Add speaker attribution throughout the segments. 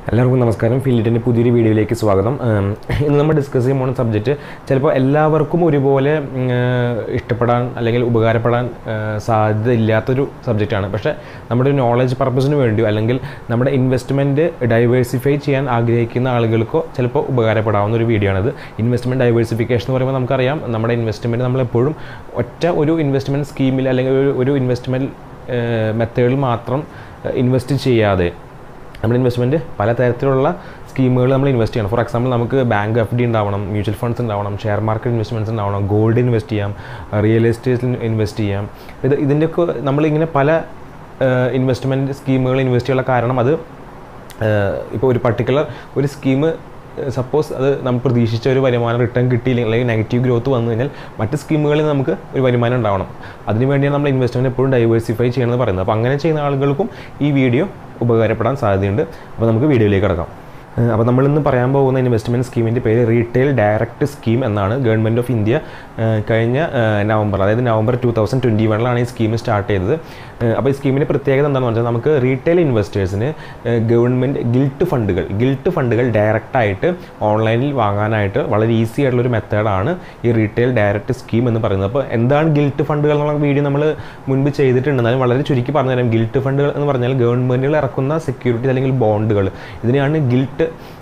Speaker 1: എല്ലാവർക്കും നമസ്കാരം ഫീൽഡിൻ്റെ പുതിയൊരു വീഡിയോയിലേക്ക് സ്വാഗതം ഉം, ഇന്ന് നമ്മൾ ഡിസ്കസ് ചെയ്യാൻ പോകുന്ന സബ്ജക്റ്റ് ചിലപ്പോൾ എല്ലാവർക്കും ഒരുപോലെ ഉം, ഇഷ്ടപ്പെടാൻ അല്ലെങ്കിൽ ഉപകാരപ്പെടാൻ ഏഹ്, സാധ്യതയില്ലാത്തൊരു സബ്ജക്റ്റാണ് പക്ഷേ നമ്മുടെ നോളജ് പർപ്പസിന് വേണ്ടിയോ അല്ലെങ്കിൽ നമ്മുടെ ഇൻവെസ്റ്റ്മെൻറ്റ് ഡൈവേഴ്സിഫൈ ചെയ്യാൻ ആഗ്രഹിക്കുന്ന ആളുകൾക്കോ ചിലപ്പോൾ ഉപകാരപ്പെടാവുന്ന ഒരു വീഡിയോ ആണിത് ഇൻവെസ്റ്റ്മെൻറ്റ് ഡൈവേഴ്സിഫിക്കേഷൻ എന്ന് പറയുമ്പോൾ നമുക്കറിയാം നമ്മുടെ ഇൻവെസ്റ്റ്മെൻറ്റ് നമ്മളെപ്പോഴും ഒറ്റ ഒരു ഇൻവെസ്റ്റ്മെൻറ്റ് സ്കീമിൽ അല്ലെങ്കിൽ ഒരു ഒരു ഇൻവെസ്റ്റ്മെൻറ്റ് മെത്തേഡിൽ മാത്രം ഇൻവെസ്റ്റ് ചെയ്യാതെ നമ്മുടെ ഇൻവെസ്റ്റ്മെൻറ്റ് പല തരത്തിലുള്ള സ്കീമുകൾ നമ്മൾ ഇൻവെസ്റ്റ് ചെയ്യണം ഫോർ എക്സാമ്പിൾ നമുക്ക് ബാങ്ക് എഫ് ഡി ഉണ്ടാവണം മ്യൂച്വൽ ഫണ്ട്സ് ഉണ്ടാവണം ഷെയർ മാർക്കറ്റ് ഇൻവെസ്റ്റ്മെൻറ്റ്സ് ഉണ്ടാവണം ഗോൾഡ് ഇൻവെസ്റ്റ് ചെയ്യാം റിയൽ എസ്റ്റേറ്റിൽ ഇൻവെസ്റ്റ് ചെയ്യാം ഇത് ഇതിൻ്റെയൊക്കെ നമ്മളിങ്ങനെ പല ഇൻവെസ്റ്റ്മെൻറ്റ് സ്കീമുകൾ ഇൻവെസ്റ്റ് ചെയ്യാനുള്ള കാരണം അത് ഇപ്പോൾ ഒരു പർട്ടിക്കുലർ ഒരു സ്കീം സപ്പോസ് അത് നമ്മൾ പ്രതീക്ഷിച്ച ഒരു വരുമാനം റിട്ടേൺ കിട്ടിയില്ലെങ്കിൽ അല്ലെങ്കിൽ നെഗറ്റീവ് ഗ്രോത്ത് വന്നു കഴിഞ്ഞാൽ മറ്റ് സ്കീമുകളിൽ നമുക്ക് ഒരു വരുമാനം ഉണ്ടാവണം അതിന് വേണ്ടിയാണ് നമ്മൾ ഇൻവെസ്റ്റ്മെൻറ്റ് എപ്പോഴും ഡൈവേഴ്സിഫൈ ചെയ്യണമെന്ന് പറയുന്നത് അപ്പോൾ അങ്ങനെ ചെയ്യുന്ന ആളുകൾക്കും ഈ വീഡിയോ ഉപകാരപ്പെടാൻ സാധ്യതയുണ്ട് അപ്പോൾ നമുക്ക് വീഡിയോയിലേക്ക് കിടക്കാം അപ്പോൾ നമ്മൾ ഇന്ന് പറയാൻ പോകുന്ന ഇൻവെസ്റ്റ്മെൻറ്റ് സ്കീമിൻ്റെ പേര് റീറ്റെയിൽ ഡയറക്റ്റ് സ്കീം എന്നാണ് ഗവൺമെൻറ് ഓഫ് ഇന്ത്യ ഏഹ്, കഴിഞ്ഞ ഏഹ്, നവംബർ അതായത് നവംബർ ടു തൗസൻഡ് ട്വൻറ്റി വണ്ണിലാണ് ഈ സ്കീം സ്റ്റാർട്ട് ചെയ്തത് ഏഹ്, അപ്പോൾ ഈ സ്കീമിൻ്റെ പ്രത്യേകത എന്താണെന്ന് വെച്ചാൽ നമുക്ക് റീറ്റെയിൽ ഇൻവെസ്റ്റേഴ്സിന് ഗവൺമെൻറ് ഗിൽട്ട് ഫണ്ടുകൾ ഗിൽട്ട് ഫണ്ടുകൾ ഡയറക്റ്റായിട്ട് ഓൺലൈനിൽ വാങ്ങാനായിട്ട് വളരെ ഈസി ആയിട്ടുള്ള ഒരു മെത്തേഡാണ് ഈ റീറ്റെയിൽ ഡയറക്റ്റ് സ്കീം എന്ന് പറയുന്നത് അപ്പോൾ എന്താണ് ഗിൽട്ട് ഫണ്ടുകൾ എന്നുള്ള വീഡിയോ നമ്മൾ മുൻപ് ചെയ്തിട്ടുണ്ട് എന്നാലും വളരെ ചുരുക്കി പറഞ്ഞുതരാം ഗിൽട്ട് ഫണ്ടുകൾ എന്ന് പറഞ്ഞാൽ ഗവൺമെൻറ്റുകൾ ഇറക്കുന്ന സെക്യൂരിറ്റി അല്ലെങ്കിൽ ബോണ്ടുകൾ ഇതിനെയാണ് ഗിൽട്ട്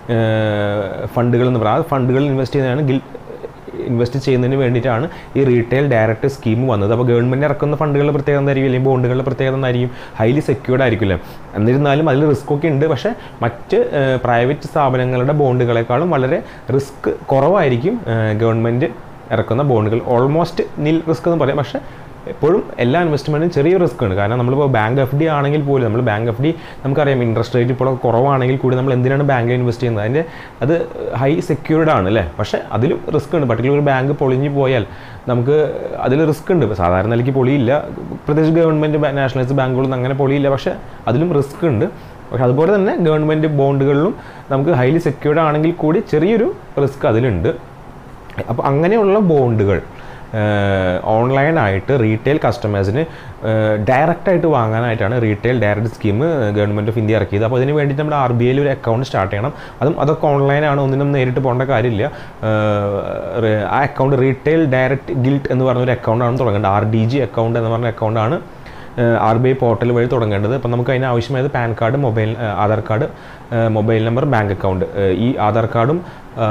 Speaker 1: ഫണ്ടുകൾ എന്ന് പറയുന്നത് ആ ഫണ്ടുകൾ ഇൻവെസ്റ്റ് ചെയ്യുന്നതാണ് ഗിൽ ഇൻവെസ്റ്റ് ചെയ്യുന്നതിന് വേണ്ടിയിട്ടാണ് ഈ റീറ്റെയിൽ ഡയറക്റ്റ് സ്കീം വന്നത് അപ്പോൾ ഗവൺമെൻറ് ഇറക്കുന്ന ഫണ്ടുകളുടെ പ്രത്യേകത എന്തായിരിക്കും അല്ലെങ്കിൽ ബോണ്ടുകളുടെ പ്രത്യേകത എന്തായിരിക്കും ഹൈലി സെക്യൂർഡ് ആയിരിക്കില്ല എന്നിരുന്നാലും അതിൽ റിസ്ക് ഒക്കെ ഉണ്ട് പക്ഷേ മറ്റ് പ്രൈവറ്റ് സ്ഥാപനങ്ങളുടെ ബോണ്ടുകളെക്കാളും വളരെ റിസ്ക് കുറവായിരിക്കും ഗവൺമെൻറ് ഇറക്കുന്ന ബോണ്ടുകൾ ഓൾമോസ്റ്റ് നിൽ റിസ്ക് എന്ന് പറയാം പക്ഷേ എപ്പോഴും എല്ലാ ഇൻവെസ്റ്റ്മെൻറ്റും ചെറിയ റിസ്ക് ഉണ്ട് കാരണം നമ്മളിപ്പോൾ ബാങ്ക് എഫ് ഡി ആണെങ്കിൽ പോലും നമ്മൾ ബാങ്ക് എഫ് ഡി നമുക്കറിയാം ഇൻട്രസ്റ്റ് റേറ്റ് ഇപ്പോൾ കുറവാണെങ്കിൽ കൂടി നമ്മൾ എന്തിനാണ് ബാങ്കിൽ ഇൻവെസ്റ്റ് ചെയ്യുന്നത് അതിൻ്റെ അത് ഹൈ സെക്യൂർഡ് ആണ് അല്ലേ പക്ഷേ അതിലും റിസ്ക് ഉണ്ട് പർട്ടിക്കുലർ ഒരു ബാങ്ക് പൊളിഞ്ഞു പോയാൽ നമുക്ക് അതിൽ റിസ്ക് ഉണ്ട് ഇപ്പോൾ സാധാരണ നിലയ്ക്ക് പൊളിയില്ല പ്രത്യേകിച്ച് ഗവൺമെൻറ് നാഷണലൈസ് ബാങ്കുകളൊന്നും അങ്ങനെ പൊളിയില്ല പക്ഷേ അതിലും റിസ്ക് ഉണ്ട് പക്ഷെ അതുപോലെ തന്നെ ഗവൺമെൻറ് ബോണ്ടുകളിലും നമുക്ക് ഹൈലി സെക്യൂർഡ് ആണെങ്കിൽ കൂടി ചെറിയൊരു റിസ്ക് അതിലുണ്ട് അപ്പോൾ അങ്ങനെയുള്ള ബോണ്ടുകൾ ഓൺലൈനായിട്ട് റീറ്റെയിൽ കസ്റ്റമേഴ്സിന് ഡയറക്റ്റായിട്ട് വാങ്ങാനായിട്ടാണ് retail direct scheme government of India ഇറക്കിയത് അപ്പോൾ അതിന് വേണ്ടിയിട്ട് നമ്മുടെ ആർ ബി ഐയിൽ ഒരു അക്കൗണ്ട് സ്റ്റാർട്ട് ചെയ്യണം അതും അതൊക്കെ ഓൺലൈനാണ് ഒന്നിനും നേരിട്ട് പോകേണ്ട കാര്യമില്ല ഏഹ് ആ അക്കൗണ്ട് റീറ്റെയിൽ ഡയറക്റ്റ് ഗിൽട്ട് എന്ന് പറഞ്ഞ ഒരു അക്കൗണ്ടാണ് തുടങ്ങേണ്ടത് ആർ ഡി ജി അക്കൗണ്ട് എന്ന് പറഞ്ഞ അക്കൗണ്ടാണ് ആർ ബി ഐ പോർട്ടൽ വഴി തുടങ്ങേണ്ടത് അപ്പം നമുക്ക് അതിന് ആവശ്യമായത് PAN card mobile Aadhaar card mobile number bank account ഈ ആധാർ കാർഡും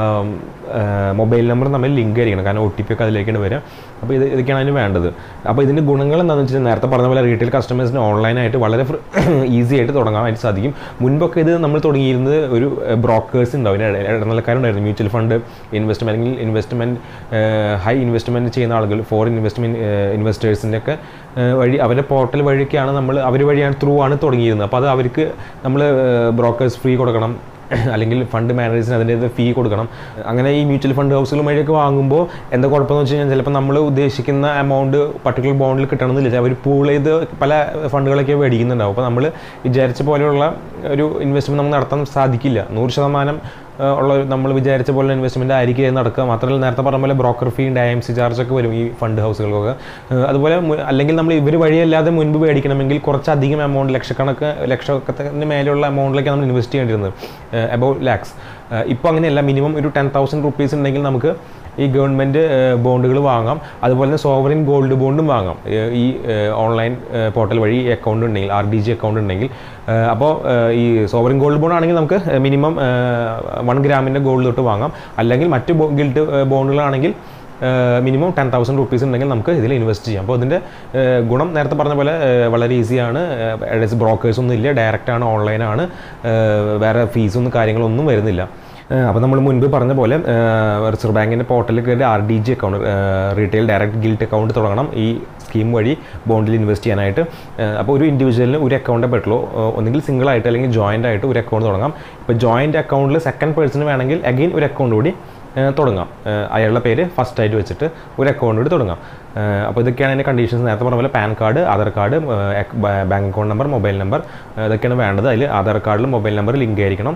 Speaker 1: മൊബൈൽ നമ്പറും തമ്മിൽ ലിങ്ക് ആയിരിക്കണം കാരണം ഒ ടി പി ഒക്കെ അതിലേക്കാണ് വരിക അപ്പോൾ ഇത് ഇതൊക്കെയാണ് അതിന് വേണ്ടത് അപ്പോൾ ഇതിൻ്റെ ഗുണങ്ങൾ എന്താണെന്ന് വെച്ചാൽ നേരത്തെ പറഞ്ഞ പോലെ റീറ്റെയിൽ കസ്റ്റമേഴ്സിന് ഓൺലൈനായിട്ട് വളരെ ഈസി ആയിട്ട് തുടങ്ങാനായിട്ട് സാധിക്കും മുൻപൊക്കെ ഇത് നമ്മൾ തുടങ്ങിയിരുന്നത് ഒരു ബ്രോക്കേഴ്സ് ഉണ്ടാവും ഇതിന് ഇടനിലക്കാരുണ്ടായിരുന്നു മ്യൂച്വൽ ഫണ്ട് ഇൻവെസ്റ്റ്മെൻറ്റ് അല്ലെങ്കിൽ ഇൻവെസ്റ്റ്മെൻറ്റ് ഹൈ ഇൻവെസ്റ്റ്മെൻറ്റ് ചെയ്യുന്ന ആളുകൾ ഫോറിൻ ഇൻവെസ്റ്റ്മെൻറ്റ് ഇൻവെസ്റ്റേഴ്സിൻ്റെ ഒക്കെ വഴി അവരുടെ പോർട്ടൽ വഴിയൊക്കെയാണ് നമ്മൾ അവർ വഴിയാണ് ത്രൂ ആണ് തുടങ്ങിയിരുന്നത് അപ്പോൾ അത് അവർക്ക് നമ്മൾ ബ്രോക്കേഴ്സ് ഫ്രീ കൊടുക്കണം അല്ലെങ്കിൽ ഫണ്ട് മാനേജേഴ്സിന് അതിൻ്റെ ഫീ കൊടുക്കണം അങ്ങനെ ഈ മ്യൂച്വൽ ഫണ്ട് ഹൗസുകൾ വഴിയൊക്കെ വാങ്ങുമ്പോൾ എന്താ കുഴപ്പമെന്ന് വെച്ച് കഴിഞ്ഞാൽ ചിലപ്പോൾ നമ്മൾ ഉദ്ദേശിക്കുന്ന എമൗണ്ട് പർട്ടിക്കുലർ ബോണ്ടിൽ കിട്ടണമെന്നില്ല അവർ പൂൾ ചെയ്ത് പല ഫണ്ടുകളൊക്കെ മേടിക്കുന്നുണ്ടാവും അപ്പോൾ നമ്മൾ വിചാരിച്ച പോലെയുള്ള ഒരു ഇൻവെസ്റ്റ്മെൻറ്റ് നമുക്ക് നടത്താൻ സാധിക്കില്ല നൂറ് ശതമാനം ഏഹ് ഉള്ള നമ്മൾ വിചാരിച്ച പോലെ ഇൻവെസ്റ്റ്മെൻറ്റ് ആയിരിക്കും ഇത് നടക്കുക മാത്രമല്ല നേരത്തെ പറഞ്ഞ പോലെ ബ്രോക്കർ ഫീ ഉണ്ട് ഐ എം സി ചാർജ് ഒക്കെ വരും ഈ ഫണ്ട് ഹൗസുകൾക്കൊക്കെ ഏഹ് അതുപോലെ മു- അല്ലെങ്കിൽ നമ്മൾ ഇവർ വഴിയല്ലാതെ മുൻപ് മേടിക്കണമെങ്കിൽ കുറച്ചധികം എമൗണ്ട് ലക്ഷക്കണക്ക് ലക്ഷക്കത്തിന് മേലെയുള്ള എമൗണ്ടിലേക്ക് നമ്മൾ ഇൻവെസ്റ്റ് ചെയ്യേണ്ടിരുന്നത് അബൌട്ട് ലാക്സ് ഇപ്പോൾ അങ്ങനെയല്ല മിനിമം ഒരു ടെൻ തൗസൻഡ് റുപ്പീസ് ഉണ്ടെങ്കിൽ നമുക്ക് ഈ ഗവൺമെൻറ് ബോണ്ടുകൾ വാങ്ങാം അതുപോലെ തന്നെ സോവറിൻ ഗോൾഡ് ബോണ്ടും വാങ്ങാം ഏഹ് ഈ ഓൺലൈൻ പോർട്ടൽ വഴി അക്കൗണ്ട് ഉണ്ടെങ്കിൽ ആർ ഡി ജി അക്കൗണ്ട് ഉണ്ടെങ്കിൽ അപ്പോൾ ഈ സോവറിൻ ഗോൾഡ് ബോണ്ട് ആണെങ്കിൽ നമുക്ക് മിനിമം വൺ ഗ്രാമിൻ്റെ ഗോൾഡ് തൊട്ട് വാങ്ങാം അല്ലെങ്കിൽ മറ്റ് ഗിൽഡ് ബോണ്ടുകളാണെങ്കിൽ മിനിമം ടെൻ തൗസൻഡ് റുപ്പീസ് ഉണ്ടെങ്കിൽ നമുക്ക് ഇതിൽ ഇൻവെസ്റ്റ് ചെയ്യാം അപ്പോൾ ഇതിൻ്റെ ഏഹ് ഗുണം നേരത്തെ പറഞ്ഞ പോലെ ഏഹ് വളരെ ഈസിയാണ് ബ്രോക്കേഴ്സ് ഒന്നും ഇല്ല ഡയറക്റ്റ് ആണ് ഓൺലൈനാണ് വേറെ ഫീസൊന്നും കാര്യങ്ങളൊന്നും വരുന്നില്ല അപ്പോൾ നമ്മൾ മുൻപ് പറഞ്ഞ പോലെ റിസർവ് ബാങ്കിൻ്റെ പോർട്ടലിൽ കയറി R D G account retail direct gilt account തുടങ്ങണം ഈ സ്കീം വഴി ബോണ്ടിൽ ഇൻവെസ്റ്റ് ചെയ്യാനായിട്ട് അപ്പോൾ ഒരു ഇൻഡിവിജ്വലിന് ഒരു അക്കൗണ്ടേ പറ്റുള്ളൂ ഏഹ് ഒന്നുകിൽ സിംഗിൾ ആയിട്ട് അല്ലെങ്കിൽ ജോയിൻ്റ് ആയിട്ട് ഒരു അക്കൗണ്ട് തുടങ്ങാം ഇപ്പോൾ ജോയിൻ്റ് അക്കൗണ്ടിൽ സെക്കൻഡ് പേഴ്സൺ വേണമെങ്കിൽ അഗെയിൻ ഒരു അക്കൗണ്ട് കൂടി ഏഹ് തുടങ്ങാം ഏഹ് അയാളുടെ പേര് ഫസ്റ്റ് ആയിട്ട് വെച്ചിട്ട് ഒരു അക്കൗണ്ട് കൂടി തുടങ്ങാം ഏഹ് അപ്പോൾ ഇതൊക്കെയാണ് അതിൻ്റെ കണ്ടീഷൻസ് നേരത്തെ പറഞ്ഞ പോലെ PAN card Aadhaar card bank account number mobile number ഇതൊക്കെയാണ് വേണ്ടത് അതിൽ ആധാർ കാർഡിലും മൊബൈൽ നമ്പർ ലിങ്ക് ആയിരിക്കണം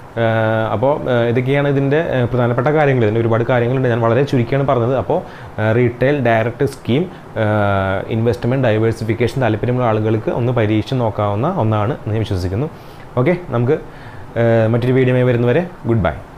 Speaker 1: അപ്പോൾ ഇതൊക്കെയാണ് ഇതിൻ്റെ ഏഹ് പ്രധാനപ്പെട്ട കാര്യങ്ങൾ ഇതിൻ്റെ ഒരുപാട് കാര്യങ്ങളുണ്ട് ഞാൻ വളരെ ചുരുക്കിയാണ് പറഞ്ഞത് അപ്പോൾ retail direct scheme investment diversification താല്പര്യമുള്ള ആളുകൾക്ക് ഒന്ന് പരീക്ഷ നോക്കാവുന്ന ഒന്നാണ് എന്ന് ഞാൻ വിശ്വസിക്കുന്നു ഓക്കെ നമുക്ക് മറ്റൊരു വീഡിയോയുമായി വരുന്നവരെ ഗുഡ് ബൈ